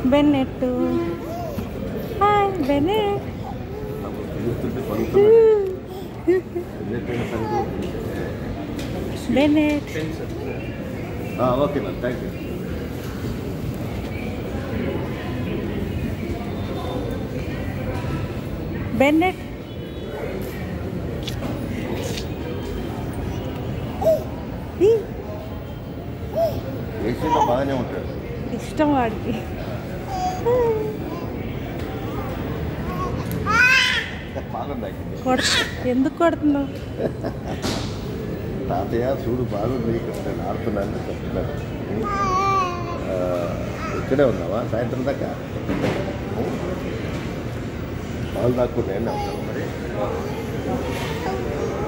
బెన్నెట్టు hi Bennett పిలుస్తుంటే పలుకుతున్నాడు. ఎన్నెట్టయినా సంగతి. Bennett ఆ, okay ma'am thank you Bennett ఈ, ఏసీలో బాగానే ఉంటాడు ఇష్టం వాడికి బాగా తగ్గింది కొడ ఎందుకు కొడుతున్నావు తాతయ్య చూడు బాగుంది ఇక్కడ నేను ఆడుతున్నాను చెప్తున్నాను ఆ, ఇక్కడే ఉన్నావా సాయంత్రం దాకా పాలు దాక్కున్నాయని ఉంటాను మరి